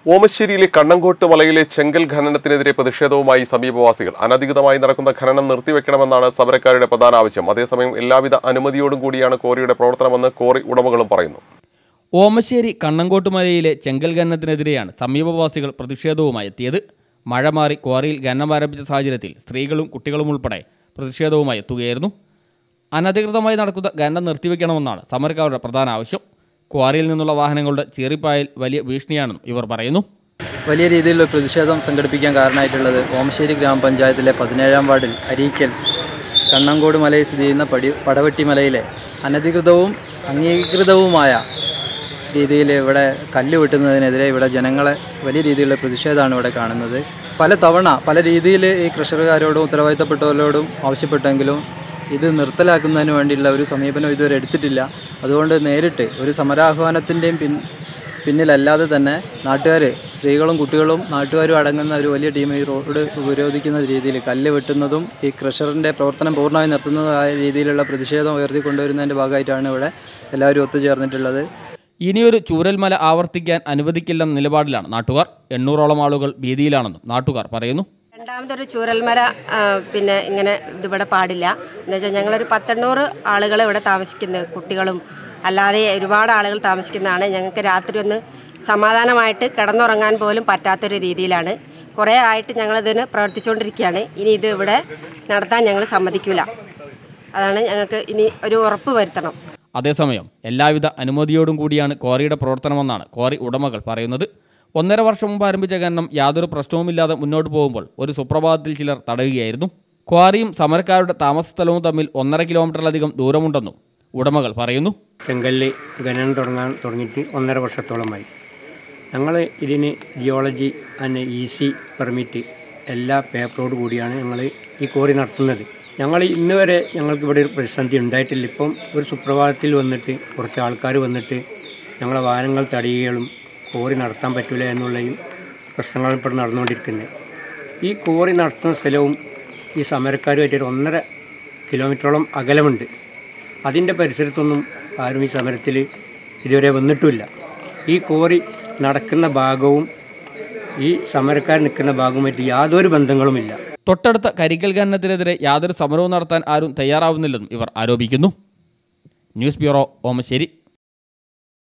ഓമശ്ശേരിയിലെ കണ്ണങ്കോട്ട് മലയിലെ ചെങ്കൽ ഖനനത്തിനെതിരെ പ്രതിഷേധവുമായി സമീപവാസികൾ അനധികൃതമായി നടക്കുന്ന ഖനനം നിർത്തിവെക്കണമെന്നാണ് സമരക്കാരുടെ പ്രധാന ആവശ്യം അതേസമയം എല്ലാവിധ അനുമതിയോടും കൂടിയാണ് കോറിയുടെ പ്രവർത്തനമെന്ന് കോറി ഉടമകളും പറയുന്നു ഓമശ്ശേരി കണ്ണങ്കോട്ട് മലയിലെ ചെങ്കൽ ഖനനത്തിനെതിരെയാണ് സമീപവാസികൾ പ്രതിഷേധവുമായി എത്തിയത് മഴ മാറി ക്വാറിയിൽ ഖനനം ആരംഭിച്ച സാഹചര്യത്തിൽ സ്ത്രീകളും കുട്ടികളും ഉൾപ്പെടെ പ്രതിഷേധവുമായി എത്തുകയായിരുന്നു അനധികൃതമായി നടക്കുന്ന ഖനനം നിർത്തിവെക്കണമെന്നാണ് സമരക്കാരുടെ പ്രധാന ആവശ്യം ക്വാറിയിൽ നിന്നുള്ള വാഹനങ്ങളുടെ ചീറിപ്പായൽ വലിയ ഭീഷണിയാണെന്നും ഇവർ പറയുന്നു വലിയ രീതിയിലുള്ള പ്രതിഷേധം സംഘടിപ്പിക്കാൻ കാരണമായിട്ടുള്ളത് ഓമശ്ശേരി ഗ്രാമപഞ്ചായത്തിലെ പതിനേഴാം വാർഡിൽ അരീക്കൽ കണ്ണങ്കോട് മലയിൽ സ്ഥിതി ചെയ്യുന്ന പടി പടവെട്ടി മലയിലെ അനധികൃതവും അംഗീകൃതവുമായ രീതിയിൽ ഇവിടെ കല്ല് വെട്ടുന്നതിനെതിരെ ഇവിടെ ജനങ്ങളെ വലിയ രീതിയിലുള്ള പ്രതിഷേധമാണ് ഇവിടെ കാണുന്നത് പല തവണ പല രീതിയിൽ ഈ കൃഷിക്കാരോടും ഉത്തരവാദിത്തപ്പെട്ടവരോടും ആവശ്യപ്പെട്ടെങ്കിലും ഇത് നിർത്തലാക്കുന്നതിന് വേണ്ടിയുള്ള ഒരു സമീപനം ഇതുവരെ എടുത്തിട്ടില്ല അതുകൊണ്ട് നേരിട്ട് ഒരു സമരാഹ്വാനത്തിൻ്റെയും പിൻ പിന്നിലല്ലാതെ തന്നെ നാട്ടുകാർ സ്ത്രീകളും കുട്ടികളും നാട്ടുകാരും അടങ്ങുന്ന ഒരു വലിയ ടീം ഈ റോഡ് ഉപരോധിക്കുന്ന രീതിയിൽ കല്ല് വെട്ടുന്നതും ഈ ക്രഷറിൻ്റെ പ്രവർത്തനം പൂർണ്ണമായി നിർത്തുന്നതായ രീതിയിലുള്ള പ്രതിഷേധം ഉയർത്തിക്കൊണ്ടുവരുന്നതിൻ്റെ ഭാഗമായിട്ടാണ് ഇവിടെ എല്ലാവരും ഒത്തുചേർന്നിട്ടുള്ളത് ഇനിയൊരു ചൂരൽമല ആവർത്തിക്കാൻ അനുവദിക്കില്ലെന്ന നിലപാടിലാണ് നാട്ടുകാർ എണ്ണൂറോളം ആളുകൾ ഭീതിയിലാണെന്നും നാട്ടുകാർ പറയുന്നു രണ്ടാമതൊരു ചൂരൽമല ആ, പിന്നെ ഇങ്ങനെ ഇതിവിടെ പാടില്ല എന്ന് വെച്ചാൽ ഞങ്ങളൊരു പത്തെണ്ണൂറ് ആളുകൾ ഇവിടെ താമസിക്കുന്നത് കുട്ടികളും അല്ലാതെ ഒരുപാട് ആളുകൾ താമസിക്കുന്നതാണ് ഞങ്ങൾക്ക് രാത്രി ഒന്ന് സമാധാനമായിട്ട് കിടന്നുറങ്ങാൻ പോലും പറ്റാത്തൊരു രീതിയിലാണ് കുറേ ആയിട്ട് ഞങ്ങളിതിന് പ്രവർത്തിച്ചുകൊണ്ടിരിക്കുകയാണ് ഇനി ഇത് ഇവിടെ നടത്താൻ ഞങ്ങൾ സമ്മതിക്കില്ല അതാണ് ഞങ്ങൾക്ക് ഇനി ഒരു ഉറപ്പ് വരുത്തണം അതേസമയം എല്ലാവിധ അനുമതിയോടും കൂടിയാണ് ക്വാറിയുടെ പ്രവർത്തനമെന്നാണ് ക്വാറി ഉടമകൾ പറയുന്നത് ഒന്നര വർഷം മുമ്പ് ആരംഭിച്ച ഖനനം യാതൊരു പ്രശ്നവുമില്ലാതെ മുന്നോട്ട് പോകുമ്പോൾ ഒരു സുപ്രഭാതത്തിൽ ചിലർ തടയുകയായിരുന്നു ക്വാറിയും സമരക്കാരുടെ താമസ സ്ഥലവും തമ്മിൽ ഒന്നര കിലോമീറ്ററിലധികം ദൂരമുണ്ടെന്നും ഉടമകൾ പറയുന്നു ചെങ്കല്ല് ഖനനം തുടങ്ങാൻ തുടങ്ങിയിട്ട് ഒന്നര വർഷത്തോളമായി ഞങ്ങൾ ഇതിന് geology and E C permit എല്ലാ പേപ്പറോട് കൂടിയാണ് ഞങ്ങൾ ഈ കോറി നടത്തുന്നത് ഞങ്ങൾ ഇന്ന് വരെ ഞങ്ങൾക്ക് ഇവിടെ ഒരു പ്രതിസന്ധി ഉണ്ടായിട്ടില്ല ഇപ്പം ഒരു സുപ്രഭാതത്തിൽ വന്നിട്ട് കുറച്ച് ആൾക്കാർ വന്നിട്ട് ഞങ്ങളെ വാഹനങ്ങൾ തടയുകയും കോറി നടത്താൻ പറ്റില്ല എന്നുള്ളയും പ്രശ്നങ്ങൾ ഇപ്പോൾ നടന്നുകൊണ്ടിരിക്കുന്നത് ഈ കോറി നടത്തുന്ന സ്ഥലവും ഈ സമരക്കാരുമായിട്ട് ഒരു ഒന്നര കിലോമീറ്ററോളം അകലമുണ്ട് അതിൻ്റെ പരിസരത്തൊന്നും ആരും ഈ സമരത്തിൽ ഇതുവരെ വന്നിട്ടുമില്ല ഈ കോറി നടക്കുന്ന ഭാഗവും ഈ സമരക്കാർ നിൽക്കുന്ന ഭാഗവുമായിട്ട് യാതൊരു ബന്ധങ്ങളുമില്ല തൊട്ടടുത്ത കരിക്കൽ ഖനനത്തിനെതിരെ യാതൊരു സമരവും നടത്താൻ ആരും തയ്യാറാവുന്നില്ലെന്നും ഇവർ ആരോപിക്കുന്നു ന്യൂസ് ബ്യൂറോ ഓമശ്ശേരി